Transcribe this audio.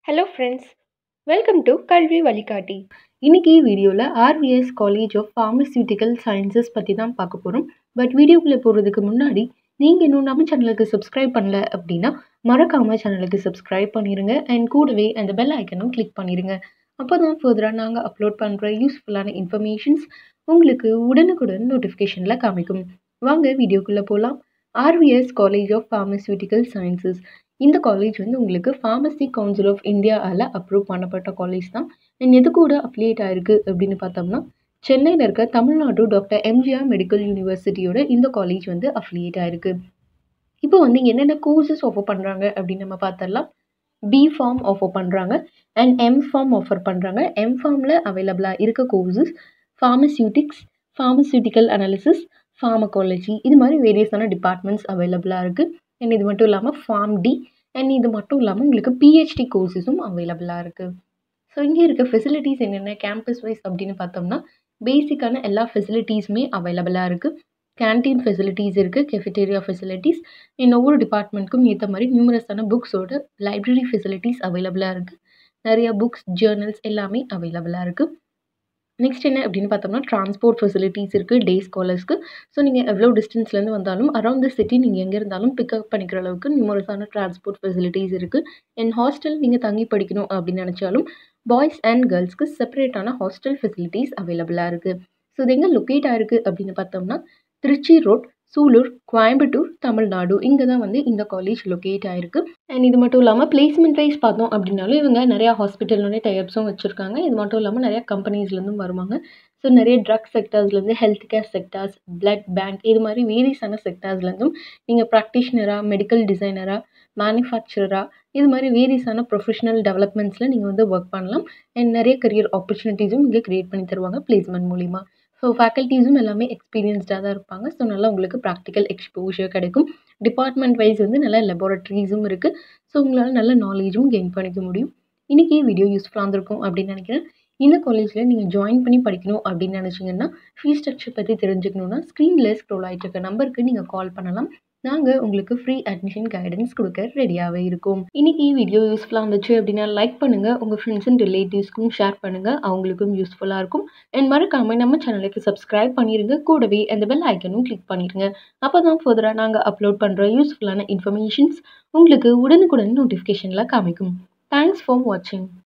hello friends welcome to கல்வி வழிகாட்டி இன்னைக்கு வீடியோவில் RVS college of pharmaceutical sciences பற்றி தான் பார்க்க போகிறோம் பட் வீடியோக்குள்ளே போகிறதுக்கு முன்னாடி நீங்கள் இன்னும் நம்ம சேனலுக்கு சப்ஸ்கிரைப் பண்ணல அப்படின்னா மறக்காமல் சேனலுக்கு சப்ஸ்கிரைப் பண்ணிடுங்க அண்ட் கூடவே அந்த பெல் ஐக்கனும் கிளிக் பண்ணிடுங்க அப்போ தான் ஃபர்தராக நாங்கள் அப்லோட் பண்ணுற யூஸ்ஃபுல்லான இன்ஃபர்மேஷன்ஸ் உங்களுக்கு உடனுக்குடன் நோட்டிஃபிகேஷனில் காமிக்கும் வாங்க வீடியோக்குள்ளே போகலாம் RVS college of pharmaceutical sciences இந்த காலேஜ் வந்து உங்களுக்கு ஃபார்மசி கவுன்சில் ஆஃப் இந்தியாவில் அப்ரூவ் பண்ணப்பட்ட காலேஜ் தான் அண்ட் எது கூட அஃபிலியேட் ஆயிருக்கு அப்படின்னு பார்த்தோம்னா சென்னையில் இருக்க தமிழ்நாடு டாக்டர் எம்ஜிஆர் மெடிக்கல் யூனிவர்சிட்டியோட இந்த காலேஜ் வந்து அஃபிலியேட் ஆயிருக்கு இப்போ வந்து என்னென்ன கோர்சஸ் ஆஃபர் பண்ணுறாங்க அப்படின்னு நம்ம பார்த்தரலாம் பி ஃபார்ம் ஆஃபர் பண்ணுறாங்க அண்ட் எம் ஃபார்ம் ஆஃபர் பண்ணுறாங்க எம் ஃபார்மில் அவைலபிளாக இருக்க courses pharmaceutics pharmaceutical analysis pharmacology இது மாதிரி வேரியஸான டிபார்ட்மெண்ட்ஸ் அவைலபிளாக இருக்குது அண்ட் இது மட்டும் இல்லாமல் ஃபார்ம் டி அண்ட் இது மட்டும் இல்லாமல் உங்களுக்கு பிஹெச்டி கோர்சஸும் அவைலபிளாக இருக்குது ஸோ இங்கே இருக்க ஃபெசிலிட்டிஸ் என்னென்ன கேம்பஸ் வைஸ் அப்படின்னு பார்த்தோம்னா பேசிக்கான எல்லா ஃபெசிலிட்டிஸுமே அவைலபிளாக இருக்குது கேன்டீன் ஃபெசிலிட்டிஸ் இருக்குது கெஃபிடேரியா ஃபெசிலிட்டிஸ் அண்ட் ஒவ்வொரு டிபார்ட்மெண்ட்க்கும் ஏற்ற மாதிரி நியூமரஸான புக்ஸோட லைப்ரரி ஃபெசிலிட்டிஸ் அவைலபிளாக இருக்குது நிறையா புக்ஸ் ஜேர்னல்ஸ் எல்லாமே அவைலபிளாக இருக்குது நெக்ஸ்ட் என்ன அப்படின்னு பார்த்தோம்னா டிரான்ஸ்போர்ட் ஃபெசிலிட்டிஸ் இருக்குது டே ஸ்காலர்ஸ்க்கு ஸோ நீங்கள் எவ்வளோ டிஸ்டன்ஸ்லேருந்து வந்தாலும் அரௌண்ட் த சிட்டி நீங்கள் எங்கே இருந்தாலும் பிக்கப் பண்ணிக்கிற அளவுக்கு நியூமரஸான டிரான்ஸ்போர்ட் ஃபெசிலிட்டிஸ் இருக்குது அண்ட் ஹாஸ்டல் நீங்கள் தங்கி படிக்கணும் அப்படின்னு நினச்சாலும் பாய்ஸ் அண்ட் கேர்ள்ஸ்க்கு செப்பரேட்டான ஹாஸ்டல் ஃபெசிலிட்டிஸ் அவைலபிளாக இருக்குது ஸோ இது எங்கே லொக்கேட் ஆயிருக்கு அப்படின்னு பார்த்தோம்னா திருச்சி ரோட் சூலூர் கோயம்புத்தூர் தமிழ்நாடு இங்கே தான் வந்து இந்த காலேஜ் லொக்கேட் ஆயிருக்கு அண்ட் இது மட்டும் இல்லாமல் பிளேஸ்மெண்ட் வைஸ் பார்த்தோம் அப்படின்னாலும் இவங்க நிறையா ஹாஸ்பிட்டலுடைய டைப்ஸும் வச்சுருக்காங்க இது மட்டும் இல்லாமல் நிறையா கம்பெனிஸ்லேருந்தும் வருவாங்க ஸோ நிறைய ட்ரக் செக்டர்ஸ்லேருந்து health care sectors blood bank இது மாதிரி வேரியஸான செக்டர்ஸ்லேருந்தும் நீங்கள் ப்ராக்டிஷனராக மெடிக்கல் டிசைனராக மேனுஃபேக்சரராக இது மாதிரி வேரியஸான ப்ரொஃபஷனல் டெவலப்மெண்ட்ஸில் நீங்கள் வந்து ஒர்க் பண்ணலாம் அண்ட் நிறைய கரியர் ஆப்பர்ச்சுனிட்டிஸும் இங்கே க்ரியேட் பண்ணி தருவாங்க பிளேஸ்மெண்ட் மூலிமா ஸோ ஃபேக்கல்ட்டிஸும் எல்லாமே எக்ஸ்பீரியன்ஸ்டாக தான் இருப்பாங்க ஸோ நல்லா உங்களுக்கு ப்ராக்டிக்கல் எக்ஸ்போஷர் கிடைக்கும் டிபார்ட்மெண்ட் வைஸ் வந்து நல்ல லெபார்ட்ரிஸும் இருக்குது ஸோ உங்களால் நல்ல நாலேஜும் கெயின் பண்ணிக்க முடியும் இன்றைக்கி வீடியோ யூஸ்ஃபுல்லாக இருந்திருக்கும் அப்படின்னு நினைக்கிறேன் இந்த காலேஜில் நீங்கள் ஜாயின் பண்ணி படிக்கணும் அப்படின்னு நினச்சிங்கன்னா ஃபீஸ் ஸ்ட்ரக்சர் பற்றி தெரிஞ்சுக்கணுன்னா ஸ்க்ரீனில் ஸ்க்ரோல் ஆகிட்டு இருக்க நம்பருக்கு நீங்கள் கால் பண்ணலாம் நாங்கள் உங்களுக்கு ஃப்ரீ அட்மிஷன் கைடன்ஸ் கொடுக்க ரெடியாகவே இருக்கோம் இன்றைக்கி வீடியோ யூஸ்ஃபுல்லாக இருந்துச்சு அப்படின்னா லைக் பண்ணுங்கள் உங்கள் ஃப்ரெண்ட்ஸ் அண்ட் ரிலேட்டிவ்ஸ்க்கும் ஷேர் பண்ணுங்கள் அவங்களுக்கும் யூஸ்ஃபுல்லாக இருக்கும் அண்ட் மறக்காமல் நம்ம சேனலுக்கு சப்ஸ்கிரைப் பண்ணிடுங்க கூடவே அந்த பெல் ஐக்கனும் கிளிக் பண்ணிடுங்க அப்போ தான் ஃபர்தராக நாங்கள் அப்லோட் பண்ணுற யூஸ்ஃபுல்லான இன்ஃபர்மேஷன்ஸ் உங்களுக்கு உடனுக்குடன் நோட்டிஃபிகேஷனில் காமிக்கும் தேங்க்ஸ் ஃபார் வாட்சிங்